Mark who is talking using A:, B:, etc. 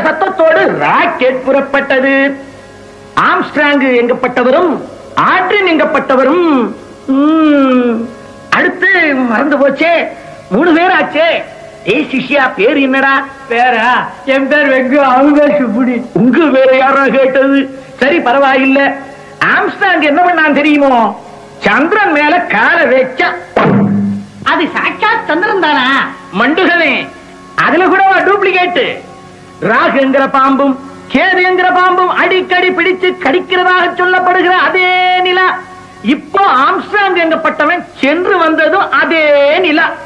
A: சத்தத்தோடு ராக்கெட் புறப்பட்டது ஆம்ஸ்ட்ராங் எங்கப்பட்டவரும் ஆட்ரின் எங்கப்பட்டவரும் ம், அடுத்து மறந்து போச்சே மூணு பேர் ஆச்சே ஏய் சிஷ்யா பேர் என்னடா
B: பேரா என் பேர் வெங்கு அவங்க சுப்புடி
A: உங்க வேற யாரா கேட்டது சரி பரவாயில்ல ஆம்ஸ்டாங் என்ன பண்ணான் தெரியுமோ சந்திரன் மேல காலை வச்சா
B: அது சாட்சாத் சந்திரன் தானா
A: மண்டுகனே அதுல கூட டூப்ளிகேட் ராகுங்கிற பாம்பும் கேதுங்கிற பாம்பும் அடிக்கடி பிடிச்சு கடிக்கிறதாக சொல்லப்படுகிற அதே நிலா இப்போ ஆம்ஸ்டாங் எங்கப்பட்டவன் சென்று வந்ததும் அதே நிலா